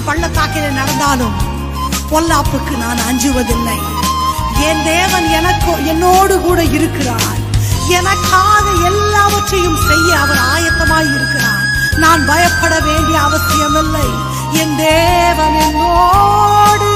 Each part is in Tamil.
இருளின் பள்ளத்தாக்கிலே நடந்தாலும் பொல்லாப்புக்கு நான் அஞ்சுவதில்லை என் தேவன் எனக்கு என்னோடு கூட இருக்கிறார் எனக்காக எல்லாவற்றையும் செய்ய அவர் ஆயத்தமாய் இருக்கிறார் நான் பயப்பட வேண்டிய அவசியமில்லை என் தேவன் என்னோடு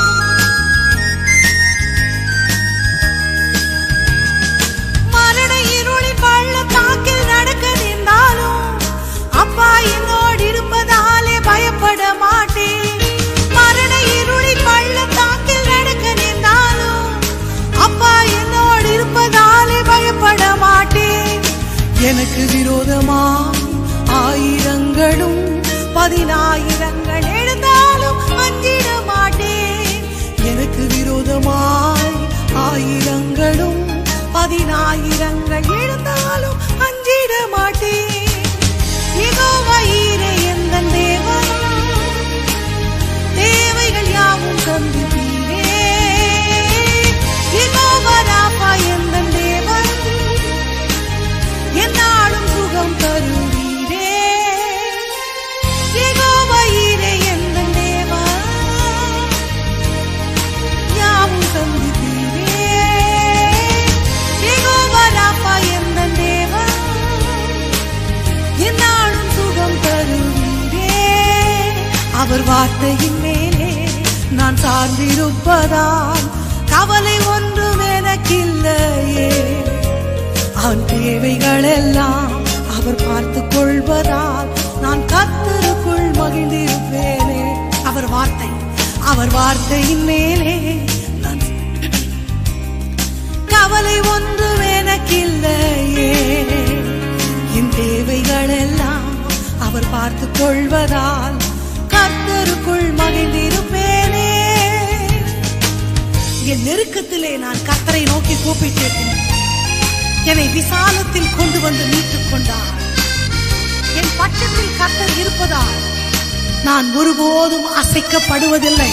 மரண இருளின் பள்ளத்தாக்கில் நடக்க நின்றாலும் அப்பா என்னோடு இருப்பதாலே பயப்பட மாட்டேன் மரண இருளின் பள்ளத்தாக்கில் நடக்க நின்றாலும் அப்பா என்னோடு இருப்பதாலே பயப்பட மாட்டேன் எனக்கு விரோதமா ஆயிரங்களும் பதினாயிரங்கள் எழுந்தாலும் அஞ்சிட மாட்டேன் எனக்கு விரோதமாய் ஆயிரங்களும் பதினாயிரங்கள் எழுந்தாலும் அஞ்சிட மாட்டேன் யெகோவா ஈரே எந்தன் தேவன் தேவைகள் யாவும் சந்திப்பீரே யெகோவா ராபா எந்தன் தேவன் என்னாலும் சுகம் தருவீரே யெகோவா ஈரே எந்தன் தேவன் யாவும் சந்திப்பீரே யெகோவா ராபா எந்தன் தேவன் என்னாலும் சுகம் தருவீரே அவர் வார்த்தையின் மேலே நான் சார்ந்திருப்பதால் கவலை ஒன்றும் எனக்கில்லையே அவன் தேவைகள் எல்லாம் அவர் பார்த்து கொள்வதால் நான் கத்தருக்குள் மகிழ்ந்திருப்பேனே அவர் வார்த்தை அவர் வார்த்தையின் மேலே நான் கவலை ஒன்று எனக்கில்லையே என் தேவைகள் எல்லாம் அவர் பார்த்து கொள்வதால் கர்த்தருக்குள் மகிழ்ந்திருப்பேனே என் நெருக்கத்திலே நான் கர்த்தரை நோக்கி கூப்பிட்டேன் என்னை விசாலத்தில் கொண்டு வந்து மீட்டுக் கொண்டார் என் பட்சத்தில் கர்த்தர் இருப்பதால் நான் ஒருபோதும் அசைக்கப்படுவதில்லை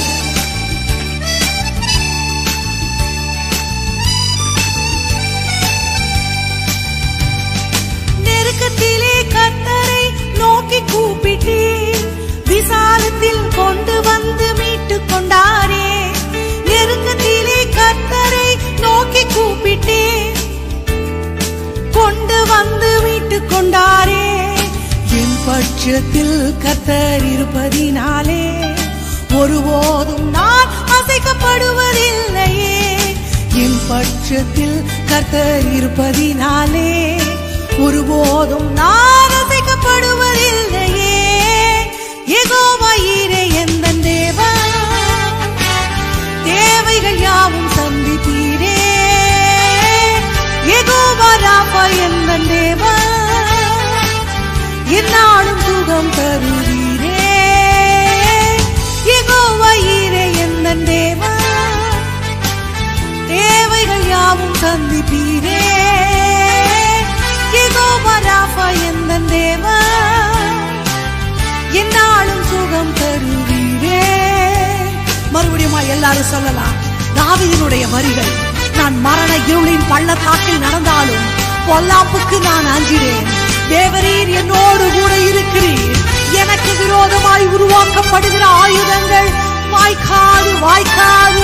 நெருக்கத்திலே கர்த்தரை நோக்கி கூப்பிட்டேன் விசாலத்தில் கொண்டு வந்து மீட்டுக் கொண்டாரே நெருக்கத்திலே கர்த்தரை நோக்கி கூப்பிட்டேன் கொண்டு வந்து மீட்டுக் கொண்டாரே என் பட்சத்தில் கர்த்தர் இருப்பதினாலே ஒருபோதும் நான் அசைக்கப்படுவதில்லையே என் பட்சத்தில் கர்த்தர் இருப்பதினாலே ஒருபோதும் நான் அசைக்கப்படுவதில்லையே யெகோவா ஈரே எந்தன் தேவன் தேவைகள் யாவும் சந்தித்தீரே யெகோவா ராபா எந்தன் தேவன் என்னாலும் சுகம் தருவீரே யெகோவா ஈரே எந்தன் தேவன் தேவைகள் யாவும் சந்திப்பீரே யெகோவா ராபா எந்தன் தேவன் என்னாலும் சுகம் தருவீரே மறுபடியும் எல்லாரும் சொல்லலாம் தாவீதினுடைய வரிகள் நான் மரண இருளின் பள்ளத்தாக்கில் நடந்தாலும் பொல்லாப்புக்கு நான் அஞ்சினேன் தேவரீர் என்னோடு கூட இருக்கிறீர் எனக்கு விரோதமாய் உருவாக்கப்படுகிற ஆயுதங்கள் வாய்க்காது வாய்க்காது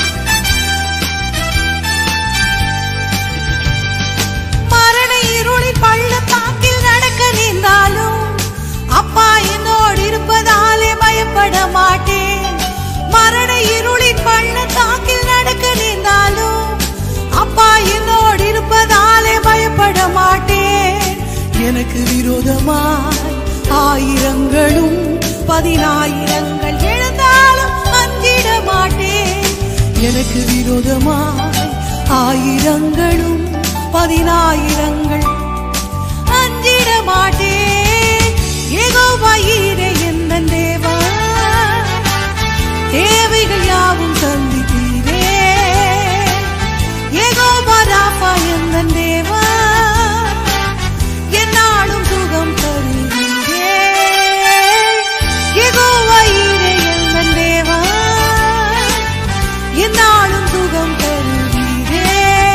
மரண இருளின் பள்ளத்தாக்கில் நடக்க நின்றாலும் அப்பா என்னோடு இருப்பதாலே பயப்பட மாட்டேன் மரண இருளின் பள்ளத்தாக்கில் நடக்க நின்றாலும் அப்பா என்னோடு இருப்பதாலே பயப்பட மாட்டேன் எனக்கு விரோதமாய் ஆயிரங்களும் பதினாயிரங்கள் எழுந்தாலும் அஞ்சிட மாட்டேன் எனக்கு விரோதமாய் ஆயிரங்களும் பதினாயிரங்கள் அஞ்சிட மாட்டேன் யெகோவா ஈரே எந்தன் தேவன் தேவைகள் யாவும் சந்தித்தீரே யெகோவா ராபா எந்தன் தேவன் என்னாலும் சுகம் தருவீரே யெகோவா ஈரே எந்தன் தேவன் என்னாலும் சுகம் தருவீரே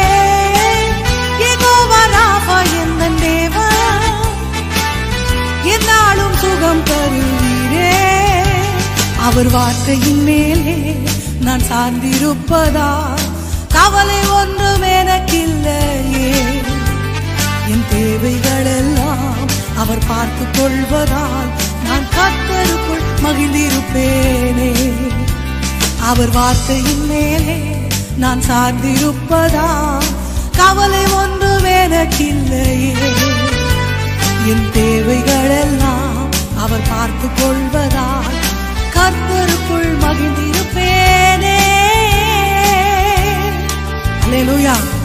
யெகோவா ராபா எந்தன் தேவன் என்னாலும் சுகம் தருவீரே அவர் வார்த்தையின் மேலே நான் சார்ந்திருப்பதா கவலை ஒன்றும் எனக்கில்லையே என் தேவைகள் எல்லாம் அவர் பார்த்து கொள்வதால் நான் கத்தருக்குள் மகிழ்ந்திருப்பேனே அவர் வார்த்தையின் மேலே நான் சார்ந்திருப்பதா கவலை ஒன்றும் எனக்கில்லையே என் தேவைகள் எல்லாம் அவர் பார்த்து கொள்வதால் கர்த்தருக்குள் மகிழ்ந்திருப்பேனே அல்லேலூயா